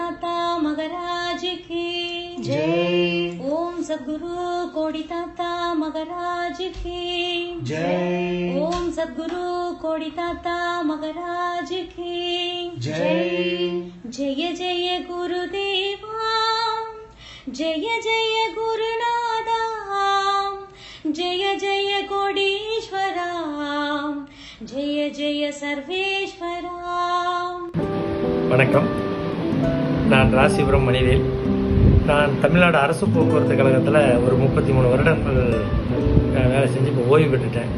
ताता महाराज की जय ओम सद्गुरु कोड़ी ताता महाराज की जय ओम सद्गुरु कोड़ी ताता महाराज की जय जय जय गुरुदेवा जय जय गुरुनादा जय जय कोडीश्वरा जय जय सर्वेश्वरा வணக்கம் நான் ராசிபுரம் மணிவேல் நான் தமிழ்நாடு அரசு போக்குவரத்து கழகத்தில் ஒரு முப்பத்தி மூணு வருடங்கள் அஹ், வேலை செஞ்சு இப்போ ஓய்வு பெற்றுட்டேன்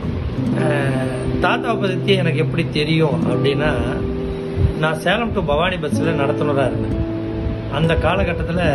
அஹ், தாத்தா பற்றி எனக்கு எப்படி தெரியும் அப்படின்னா நான் சேலம் டு பவானி பஸ்ஸில் நடத்துனராக இருந்தேன் அந்த காலகட்டத்தில்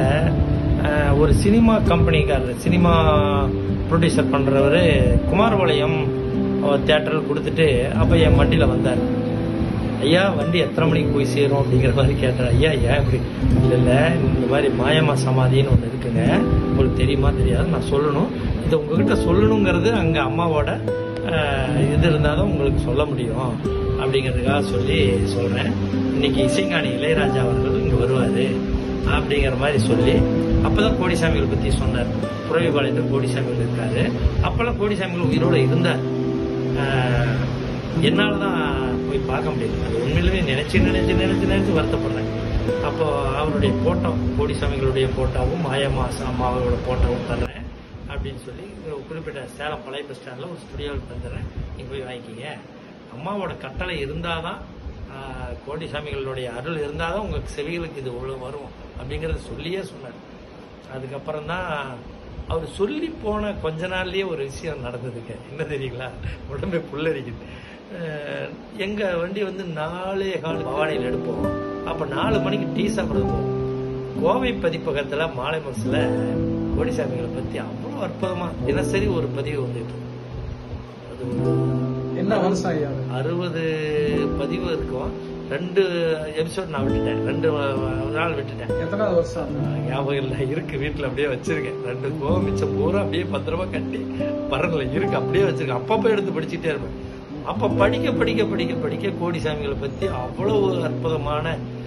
ஒரு சினிமா கம்பெனிக்காரர் சினிமா ப்ரொடியூசர் பண்ணுறவர் குமாரபாளையம் தேட்டரில் கொடுத்துட்டு அப்போ என் வண்டியில் வந்தார் ஐயா வண்டி எத்தனை மணிக்கு போய் சேரும் அப்படிங்கிற மாதிரி கேட்டார் ஐயா ஏன் இப்படி இல்லை இல்லை இந்த மாதிரி மாயமா சமாதின்னு ஒன்று இருக்குங்க உங்களுக்கு தெரியுமா தெரியாது நான் சொல்லணும் இதை உங்ககிட்ட சொல்லணுங்கிறது அங்கே அம்மாவோட அஹ், இது இருந்தால் தான் உங்களுக்கு சொல்ல முடியும் அப்படிங்கிறதுக்காக சொல்லி சொல்கிறேன் இன்னைக்கு இசைஞானி இளையராஜா அவர்கள் இங்கே வருவார் அப்படிங்கிற மாதிரி சொல்லி அப்பதான் கோடிசாமிகள் பற்றி சொன்னார் புறவிபாளையத்தில் கோடிசாமிகள் இருக்காரு அப்போல்லாம் கோடிசாமிகள் உயிரோடு இருந்தார் ஆஹ், என்னால தான் போய் பார்க்க முடியல அது உண்மையிலுமே நினைச்சு நினைச்சு நினைச்சு நினைச்சு வருத்தப்படுறேன் அப்போ அவருடைய போட்டோ கோடிசாமிகளுடைய போட்டோவும் மாயமாசா அம்மாவோட போட்டோவும் தர்றேன் அப்படின்னு சொல்லி ஒரு குறிப்பிட்ட சேலம் பழைய பஸ் ஸ்டாண்டில் ஒரு ஸ்டுடியோவில் தந்துடுறேன் நீங்கள் போய் வாங்கிக்கிங்க அம்மாவோட கட்டளை இருந்தால் தான் கோடிசாமிகளுடைய அருள் இருந்தால் தான் உங்கள் செவிகளுக்கு இது இவ்வளோ வரும் அப்படிங்கிறத சொல்லியே சொன்னார் அதுக்கப்புறம் தான் அவர் சொல்லி போன கொஞ்ச நாள்லயே ஒரு விஷயம் நடந்ததுங்க என்ன தெரியுங்களா உடம்பே புல்லரிக்குது அஹ் எங்க வண்டி வந்து நாலே கால் பவானியில் எடுப்போம் அப்ப நாலு மணிக்கு டீ சாப்பிட போவோம் கோவை பதிப்பகத்துல மாலை மனசுல கோடிசாமிகளை பத்தி அவ்வளவு அற்புதமா தினசரி ஒரு பதிவு வந்துட்டு இருக்கும். அது ஒரு என்ன வருஷம் ஐயா அது? அறுபது பதிவு இருக்கும் ரெண்டு எபிசோட் நான் விட்டுட்டேன் ரெண்டு நாள் விட்டுட்டேன் எத்தனாவது வருஷம் அது? ஞாபகம் இல்லை இருக்கு வீட்டுல அப்படியே வச்சிருக்கேன் ரெண்டு கோவம் மிச்சம் பூரா அப்படியே பத்திரமா கட்டி பரங்கல இருக்கு அப்படியே வச்சிருக்கேன் அப்பப்ப எடுத்து படிச்சுட்டே இருப்பேன் அப்ப படிக்க படிக்க படிக்க படிக்க கோடிசாமிகளை பத்தி அவ்வளவு அற்புதமான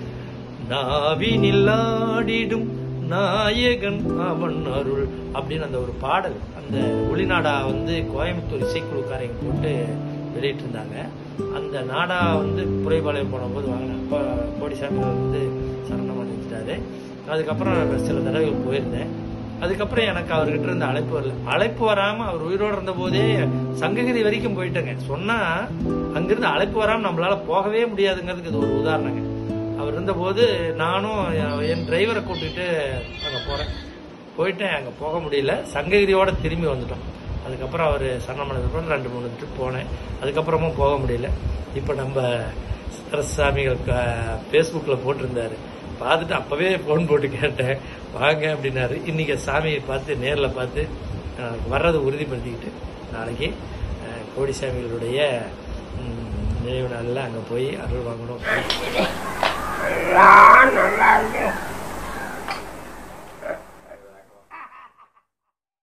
நாவினில் ஆடிடும் நாயகன் அவன் அருள் அப்படின்னு அந்த ஒரு பாடல் அந்த ஒளிநாடா வந்து கோயம்புத்தூர் இசைக்குழுக்காரங்க போட்டு வெளியிட்டு இருந்தாங்க அந்த நாடா வந்து புரைபாளையம் போனபோது வாங்கினேன் அப்போ கோடிசாமி வந்து சரணம் அடைஞ்சிட்டாரு அதுக்கப்புறம் நான் சில தடவைகள் போயிருந்தேன் அதுக்கப்புறம் எனக்கு அவர்கிட்ட இருந்து அழைப்பு வரல அழைப்பு வராம அவர் உயிரோடு இருந்த போதே சங்ககிரி வரைக்கும் போயிட்டேங்க சொன்னா அங்கிருந்து அழைப்பு வராம நம்மளால போகவே முடியாதுங்கிறதுக்கு இது ஒரு உதாரணங்க அவர் இருந்தபோது நானும் என் டிரைவரை கூட்டிட்டு அங்க போறேன் போயிட்டேன் அங்க போக முடியல சங்ககிரியோட திரும்பி வந்துட்டோம் அதுக்கப்புறம் அவர் சரணமனதுக்கப்புறம் ரெண்டு மூணு ட்ரிப் போனேன் அதுக்கப்புறமும் போக முடியல இப்போ நம்ம சரசாமிகள் ஃபேஸ்புக்கில் போட்டிருந்தாரு பார்த்துட்டு அப்பவே ஃபோன் போட்டு கேட்டேன் வாங்க அப்படின்னாரு இன்னைக்கு சாமியை பார்த்து நேரில் பார்த்து அஹ், வர்றதை உறுதிப்படுத்திக்கிட்டு நாளைக்கு அஹ், கோடிசாமிகளுடைய ம், நினைவு நாளில் அங்கே போய் அருள் வாங்கணும் நான் நல்லா இருக்கேன்